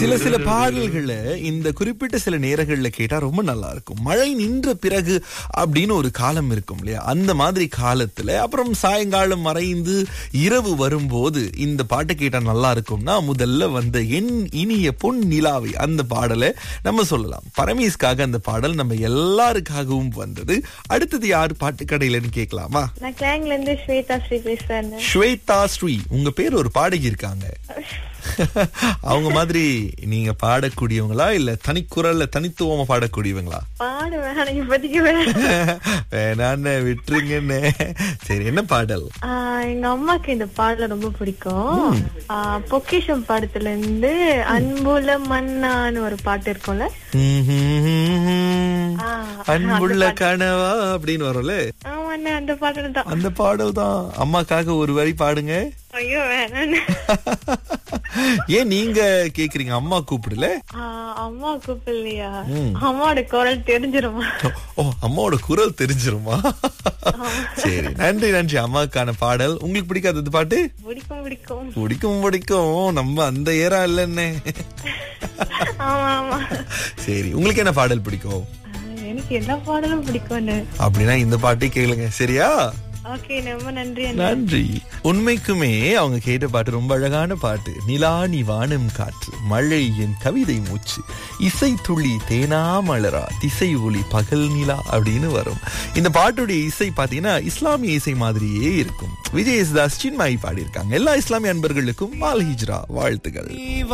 சில சில பாடல்களை இந்த குறிப்பிட்ட சில நேரங்கள்ல கேட்டா ரொம்ப நல்லா இருக்கும் மழை நின்ற பிறகு அப்படின்னு ஒரு காலம் இருக்கும் இல்லையா அந்த மாதிரி காலத்துல அப்புறம் சாயங்காலம் மறைந்து இரவு வரும்போது இந்த பாட்டை கேட்டா நல்லா இருக்கும்னா முதல்ல வந்த என் இனிய பொன் நிலாவை அந்த பாடலை நம்ம சொல்லலாம் பரமேஷ்காக அந்த பாடல் நம்ம எல்லாருக்காகவும் வந்தது அடுத்தது யார் பாட்டு கடையிலன்னு கேட்கலாமா நான் கிளாங்ல இருந்து ஸ்வேதா ஸ்ரீ பேசுறேன் ஸ்வேதா ஸ்ரீ உங்க பேர் ஒரு பாடகி இருக்காங்க அவங்க மாதிரி நீங்க பாடக்கூடியவங்களா இல்ல தனிக்குரல்ல தனித்துவமா பாடக்கூடியவங்களா பாடு வேணாம் இப்போதைக்கு வேணாம் வேணான்னு விட்டுருங்கன்னு சரி என்ன பாடல் ஆஹ் எங்க அம்மாக்கு இந்த பாடல ரொம்ப பிடிக்கும் ஆஹ் பொக்கிஷம் படத்துல இருந்து அன்புல மன்னான்னு ஒரு பாட்டு இருக்கும்ல ஆ, அன்புள்ள கனவா அப்படின்னு வரும்ல ஆமா அண்ணா, அந்த பாட்டு தான் அந்த பாடல் தான் அம்மாக்காக ஒரு வரி பாடுங்க ஐயோ வேணாம் ஏன் நீங்க கேக்குறீங்க அம்மா கூப்பிடல அம்மா கூப்பிடலையா அம்மாவோட குரல் தெரிஞ்சிருமா ஓ அம்மாவோட குரல் தெரிஞ்சிருமா சரி நன்றி நன்றி அம்மாக்கான பாடல் உங்களுக்கு பிடிக்காதது பாட்டு பிடிக்கும் பிடிக்கும் பிடிக்கும் பிடிக்கும் நம்ம அந்த ஏரா இல்லன்னு ஆமா ஆமா சரி உங்களுக்கு என்ன பாடல் பிடிக்கும் ஆஹ் எனக்கு எல்லா பாடலும் பிடிக்கும்னு அப்படின்னா இந்த பாட்டே கேளுங்க சரியா ஓகே ரொம்ப நன்றி அண்ணா நன்றி உண்மைக்குமே அவங்க கேட்ட பாட்டு ரொம்ப அழகான பாட்டு நிலா நீ வானம் காற்று மழை என் கவிதை மூச்சு இசை துளி தேனா மலரா திசை ஒளி பகல் நிலா அப்படின்னு வரும் இந்த பாட்டுடைய இசை பாத்தீங்கன்னா இஸ்லாமிய இசை மாதிரியே இருக்கும் விஜய் யேசுதாஸ் சின்மாயி பாடியிருக்காங்க எல்லா இஸ்லாமிய அன்பர்களுக்கும் மால் ஹிஜ்ரா வாழ்த்துக்கள்